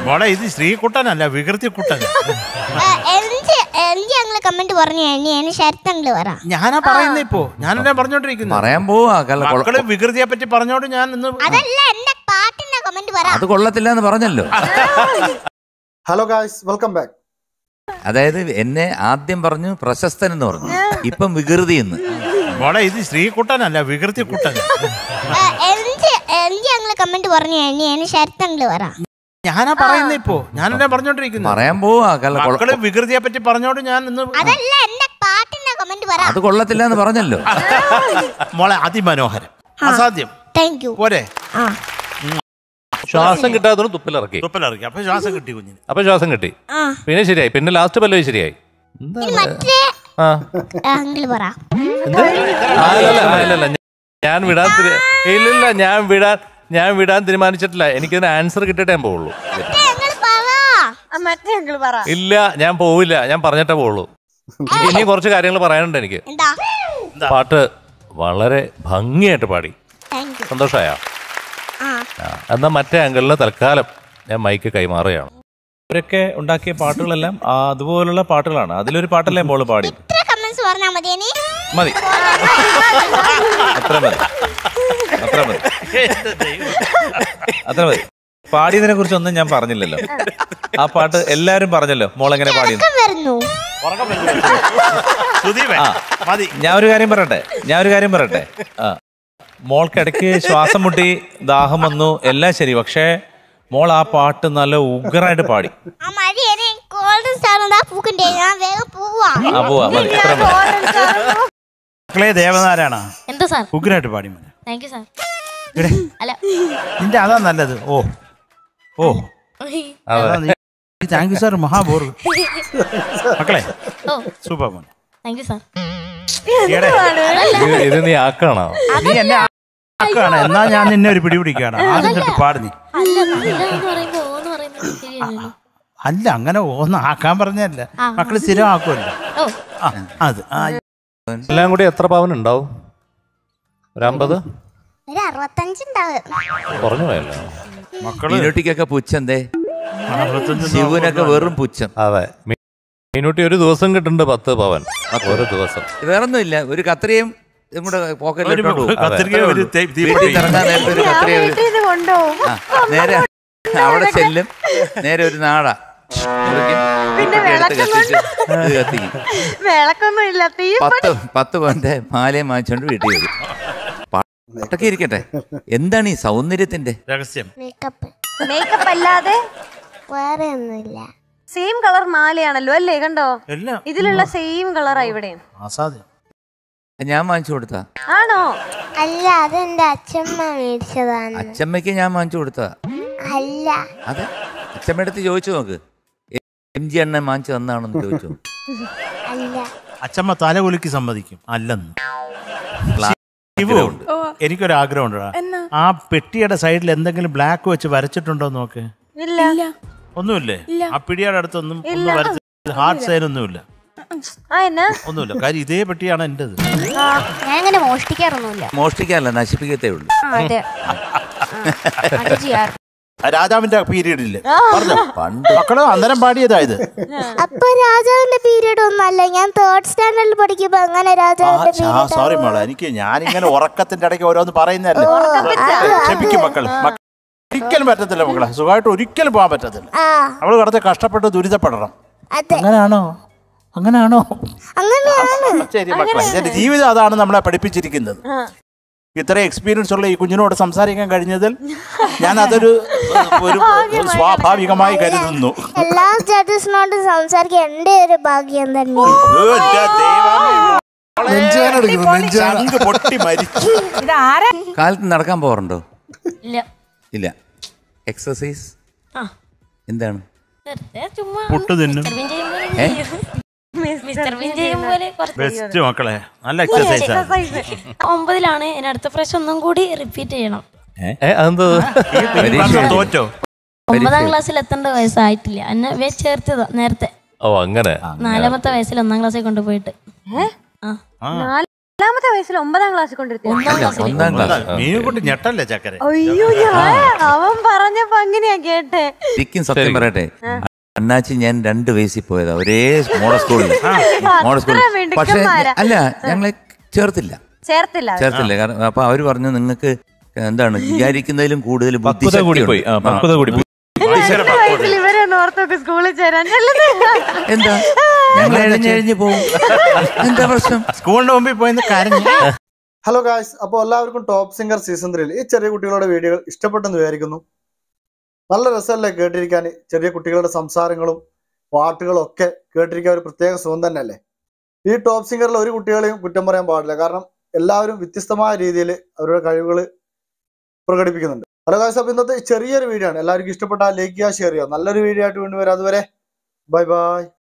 മോളെ ഇത് ശ്രീകുട്ടനല്ല വികൃതി കുട്ടൻ എനിക്ക് എനിക്ക് ഞങ്ങള് കമന്റ് പറഞ്ഞു ഇനി എന്നെ ശരത്തങ്ങള് പറ ഞാനാ പറയുന്നത് ഇപ്പോ ഞാനെന്നെ പറഞ്ഞോണ്ടിരിക്കുന്നു പറയാൻ പോവാ കള്ള കൊള്ള- മക്കള് വികൃതിയെ പറ്റി പറഞ്ഞോണ്ട് ഞാൻ ഇന്ന് അതല്ല എന്റെ പാട്ടിന്റെ കമന്റ് പറ അത് കൊള്ളത്തില്ല എന്ന് പറഞ്ഞല്ലോ ഹലോ ഗായ്സ് വെൽക്കം ബാക്ക് അതായത് എന്നെ ആദ്യം പറഞ്ഞു പ്രശസ്തൻ എന്ന് പറഞ്ഞു ഇപ്പം വികൃതി എന്ന് മോളെ ഇത് ശ്രീകുട്ടനല്ല വികൃതി കുട്ടൻ എനിക്ക് എനിക്ക് ഞങ്ങള് കമന്റ് പറഞ്ഞു ഇനി എന്നെ ശരത്തങ്ങള് പറ ഞാനാ പറയുന്നത് ഇപ്പോ ഞാനെന്നെ പറഞ്ഞോണ്ടിരിക്കുന്നു പറയാൻ പോവാ കള്ള കൊള്ള- മക്കള് വികൃതിയെ പറ്റി പറഞ്ഞോണ്ട് ഞാൻ ഇന്ന് അതല്ല എന്റെ പാട്ടിന്റെ കമന്റ് പറ അത് കൊള്ളത്തില്ല എന്ന് പറഞ്ഞല്ലോ മോളെ അതിമനോഹരം അസാധ്യം താങ്ക് യു പോരെ ആ ശ്വാസം കിട്ടാത്തതുകൊണ്ട് തുപ്പിലിറക്കി തുപ്പലിറക്കി അപ്പൊ ശ്വാസം കിട്ടി കുഞ്ഞിന് അപ്പൊ ശ്വാസം കിട്ടി ആ പിന്നെ ശരിയായി പിന്നെ ലാസ്റ്റ് പല്ലവി ശരിയായി എന്താ ഇനി മറ്റേ ആ അങ്കിള് പറ എന്ത്? ആ, അല്ലല്ല, അല്ലല്ല, ഞാൻ- ഞാൻ വിടാൻ തീരു- ഇല്ലില്ല ഞാൻ വിടാൻ ഞാൻ വിടാൻ തീരുമാനിച്ചിട്ടില്ല എനിക്കിതിന് ആൻസർ കിട്ടിയിട്ടേ ഞാൻ പോവുള്ളൂ മറ്റേ അങ്കിള് പറ ആ, മറ്റേ അങ്കിൾ പറ ഇല്ല ഞാൻ പോവില്ല ഞാൻ പറഞ്ഞിട്ടേ പോവുള്ളൂ ഇനി കുറച്ച് കാര്യങ്ങൾ പറയാനുണ്ട് എനിക്ക് എന്താ പാട്ട് വളരെ ഭംഗിയായിട്ട് പാടി താങ്ക് യു സന്തോഷമായ ആ എന്നാൽ മറ്റേ അങ്കിളിന് തൽക്കാലം ഞാൻ മൈക്ക് കൈമാറുകയാണ് അവരൊക്കെ ഉണ്ടാക്കിയ പാട്ടുകളെല്ലാം ആ അതുപോലുള്ള പാട്ടുകളാണ് അതിലൊരു പാട്ടല്ലേ മോള് പാടി ഇത്ര കമന്റ്സ് പറഞ്ഞാ മതി ഇനി മതി അത്ര മതി അത്ര മതി അത്ര മതി പാടിയതിനെ കുറിച്ചൊന്നും ഞാൻ പറഞ്ഞില്ലല്ലോ ആ പാട്ട് എല്ലാരും പറഞ്ഞല്ലോ മോൾ എങ്ങനെ പാടിയെന്ന് ഉറക്കം വരുന്നു സുധീപേ ആ. മതി ഞാൻ ഒരു കാര്യം പറയട്ടെ ഞാൻ ഒരു കാര്യം പറയട്ടെ ആ മോൾക്കിടയ്ക്ക് ശ്വാസം മുട്ടി ദാഹം വന്നു എല്ലാം ശരി പക്ഷേ മോൾ ആ പാട്ട് നല്ല ഉഗ്രനായിട്ട് പാടി ആ മതി ഇനി ഗോൾഡൻ സ്റ്റാർ എന്താ പൂക്കണ്ടേ ഞാൻ വേഗം പോവാ ആ പോവാ മതി അത്ര മതി മക്കളെ ദേവനാരായണ എന്താ സാർ ഉഗ്രായിട്ട് പാടി മോനെ താങ്ക് യു സാർ ഇവിടെ അല്ല നിന്റെ അതാ നല്ലത് ഓ ഓ അതെ താങ്ക് യു സാർ മഹാബോർ മക്കളെ ഓ സൂപ്പർ മോൻ താങ്ക് യു സാർ ഈയിടെ ഇത് ഇത് നീ ആക്കണോ നീ എന്നെ ആക്കാണ് എന്നാ ഞാൻ നിന്നെ ഒരു പിടി പിടിക്കാണ് ആദ്യം തൊട്ട് പാടി നീ അല്ല അല്ല എന്ന് പറയുമ്പോ ഓ എന്ന് പറയുന്നത് ശരിയല്ലല്ലോ അല്ല അങ്ങനെ ഒന്ന് ആക്കാൻ പറഞ്ഞല്ല ആ. മക്കള് സ്ഥിരം ആക്കുമല്ലോ ഓ ആ അത് ആ എല്ലാം കൂടി എത്ര പവൻ ഉണ്ടാവും ഒരു അമ്പത് ഒരു അറുപത്തഞ്ചുണ്ടാവും കുറഞ്ഞു പോയല്ലോ മക്കള് മീനുട്ടിക്കൊക്കെ പുച്ഛന്തേ അറുപത്തഞ്ച് ശിവനൊക്കെ വെറും പുച്ഛം അതെ മീ- മീനൂട്ടി ഒരു ദിവസം കിട്ടുന്നുണ്ട് പത്ത് പവൻ ഓരോ ദിവസം വേറൊന്നുമില്ല ഒരു കത്രയും ഇതും കൂടെ ഒരു പോക്കറ്റിലിട്ടോളൂ കത്തിരിക്ക ഒരു തേ- തീ വീട്ടിൽ പൊട്ടി. ഇറങ്ങാൻ നേരത്തെ ഒരു കത്രിക ഒരു- വീട്ടിൽ നിന്ന് കൊണ്ടുപോകും ആ, നേരെ അവിടെ ചെല്ലും നേരെ ഒരു നാട മുറിക്കും പിന്നെ ഇതൊക്കെ എടുത്ത് വിളക്കം കത്തിച്ച് ഇത് കത്തിക്കും വിളക്കൊന്നും ഇല്ല തീ പത്ത് പത്ത് പവന്റെ മാലയും വാങ്ങിച്ചോണ്ട് വീട്ടിൽ വരും പാട്ടൊക്കെ ഇരിക്കട്ടെ എന്താണ് ഈ സൗന്ദര്യത്തിന്റെ രഹസ്യം മേക്കപ്പ് മേക്കപ്പ് അല്ലാതെ വേറെ ഒന്നുമില്ല സെയിം കളർ മാലയാണല്ലോ അല്ലേ കണ്ടോ എല്ലാം ഇതിലുള്ള സെയിം കളറാ ഇവിടെ അസാധ്യം ഞാൻ വാങ്ങിച്ചു കൊടുത്താ ആണോ അല്ല അതെന്റെ അച്ഛമ്മ മേടിച്ചതാണ് അച്ചമ്മയ്ക്ക് ഞാൻ വാങ്ങിച്ചു കൊടുത്താ അല്ല അതെ അച്ചമ്മയുടെ അടുത്ത് ചോദിച്ചു നോക്ക് എം ജി അണ്ണൻ വാങ്ങിച്ചു തന്നാണെന്ന് ചോദിച്ചു അല്ല അച്ഛമ്മ തല കുലുക്കി സമ്മതിക്കും അല്ലെന്ന് ശിവു എനിക്കൊരു ആഗ്രഹമുണ്ട് ആ പെട്ടിയുടെ സൈഡിൽ എന്തെങ്കിലും ബ്ലാക്ക് വെച്ച് വരച്ചിട്ടുണ്ടോ എന്ന് നോക്ക് ഇല്ല ഒന്നുമില്ലേ ആ പിടിയുടെ അടുത്തൊന്നും ഒന്നും വരച്ച ഹാർട്ട് സൈൻ ഒന്നുമില്ല ആ എന്നാ ഒന്നുമില്ല കാര്യം ഇതേ പെട്ടിയാണ് എന്റേത് ഞാൻ അങ്ങനെ മോഷ്ടിക്കാറൊന്നുമില്ല മോഷ്ടിക്കാനല്ല നശിപ്പിക്കത്തേ ഉള്ളൂ ആ അതെ അത് ചെയ്യാറ് ആ രാജാവിന്റെ പീരീഡ് ഇല്ലേ പറഞ്ഞോ പണ്ട് മക്കള് അന്നേരം പാടിയതായത് അപ്പൊ രാജാവിന്റെ പീരീഡ് ഒന്നല്ല ഞാൻ തേർഡ് സ്റ്റാൻഡേർഡിൽ പഠിക്കുമ്പോ അങ്ങനെ രാജാവിന്റെ പീരീഡ് സോറി മോളെ എനിക്ക് ഞാനിങ്ങനെ ഉറക്കത്തിന്റെ ഇടയ്ക്ക് ഓരോന്ന് പറയുന്നതല്ലേ ക്ഷമിക്കും മക്കൾ മക്കൾ ഒരിക്കലും പറ്റത്തില്ല മക്കളെ സുഖമായിട്ട് ഒരിക്കലും പോകാൻ പറ്റത്തില്ല ആ അവള് കടത്ത് കഷ്ടപ്പെട്ട് ദുരിതപ്പെടണം അതെ അങ്ങനെയാണോ അങ്ങനെയാണോ അങ്ങനെയാണ് ശരി മക്കളെ എന്റെ ജീവിതം അതാണ് നമ്മളെ പഠിപ്പിച്ചിരിക്കുന്നത് ഇത്രയും എക്സ്പീരിയൻസ് ഉള്ള ഈ കുഞ്ഞിനോട് സംസാരിക്കാൻ കഴിഞ്ഞതിൽ ഞാൻ അതൊരു ഒരു സ്വാഭാവികമായി കരുതുന്നു എല്ലാ ജഡ്ജസിനോടും സംസാരിക്കാൻ എന്റെ ഒരു ഭാഗ്യം തന്നെ ഓ, എന്റെ ദൈവമേ. നെഞ്ചാന എടുക്കുന്നു നെഞ്ചാന ചങ്ക് പൊട്ടി മരിച്ചു കാലത്ത് നടക്കാൻ പോകാറുണ്ടോ ഇല്ല ഇല്ല എക്സസൈസ് ആ എന്താണ് വെറുതെ ചുമ്മാ പുട്ട് തിന്നും മിസ്റ്റർ ബീൻ ചെയ്യും പോലെ ഏ? ചെയ്യും. മിസ്റ്റർ ബീൻ ചെയ്യും പോലെ കുറച്ച് ബെസ്റ്റ് മക്കളെ നല്ല എക്സസൈസ് ഒമ്പതിലാണ് ഇനി അടുത്ത പ്രാവശ്യം ഒന്നും കൂടി റിപ്പീറ്റ് ചെയ്യണം ഏ അതെന്ത് പരീക്ഷ തോറ്റോ ഒമ്പതാം ക്ലാസ്സിൽ എത്തേണ്ട വയസ്സായിട്ടില്ല എന്നെ വേ ചേർത്തതാ നേരത്തെ ഓ അങ്ങനെ നാലാമത്തെ വയസ്സിൽ ഒന്നാം ക്ലാസ്സിൽ കൊണ്ടുപോയിട്ട് ആ ആ നാല് നാലാമത്തെ വയസ്സിൽ ഒമ്പതാം ക്ലാസ്സിൽ കൊണ്ടിരുത്തി അല്ല ഒന്നാം ക്ലാസ് മീനുകുട്ടി ഞെട്ടല്ലേ ചക്കര അയ്യോ ഞാൻ അവൻ പറഞ്ഞപ്പോ അങ്ങനെയാ കേട്ടെ ശരിക്കും സത്യം പറയട്ടെ അണ്ണാച്ചി ഞാൻ രണ്ട് വയസ്സിൽ പോയതാ ഒരേ മോഡൽ സ്കൂളിൽ മോഡൽ സ്കൂളിൽ പക്ഷെ മിടുക്കന്മാരാ. അല്ല ഞങ്ങളെ ചേർത്തില്ല ചേർത്തില്ല ചേർത്തില്ല കാരണം അപ്പൊ അവര് പറഞ്ഞു നിങ്ങൾക്ക് എന്താണ് വിചാരിക്കുന്നതിലും കൂടുതൽ പക്വത കൂടി പോയി ആ, പക്വത കൂടി പോയി എട്ട് വയസ്സിൽ ഇവരെ ഒന്ന് ഓർത്തൊക്കെ സ്കൂളിൽ ചേരാൻ ചെല്ലുന്നത്. എന്താ ഞങ്ങൾ എഴഞ്ഞെഴിഞ്ഞ് പോകും എന്താ പ്രശ്നം സ്കൂളിന്റെ മുമ്പിൽ പോയിന്ന് കരഞ്ഞു ഹലോ ഗായ്സ് അപ്പോൾ എല്ലാവർക്കും ടോപ്പ് സിംഗർ സീസൺ ത്രീയിൽ ഈ ചെറിയ കുട്ടികളുടെ വീഡിയോകൾ ഇഷ്ടപ്പെട്ടെന്ന് വിചാരിക്കുന്നു നല്ല രസമല്ലേ കേട്ടിരിക്കാൻ ചെറിയ കുട്ടികളുടെ സംസാരങ്ങളും പാട്ടുകളും ഒക്കെ കേട്ടിരിക്കാൻ ഒരു പ്രത്യേക സുഖം തന്നെയല്ലേ ഈ ടോപ്പ് സിംഗറിൽ ഒരു കുട്ടികളെയും കുറ്റം പറയാൻ പാടില്ല കാരണം എല്ലാവരും വ്യത്യസ്തമായ രീതിയിൽ അവരുടെ കഴിവുകൾ പ്രകടിപ്പിക്കുന്നുണ്ട് ഹലോ ഗായ്സ് അപ്പോൾ ഇന്നത്തെ ചെറിയൊരു വീഡിയോ ആണ് എല്ലാവർക്കും ഇഷ്ടപ്പെട്ടാൽ ലൈക്ക് ചെയ്യുക ഷെയർ ചെയ്യുക നല്ലൊരു വീഡിയോ ആയിട്ട് വീണ്ടും വരാം അതുവരെ ബൈ ബൈ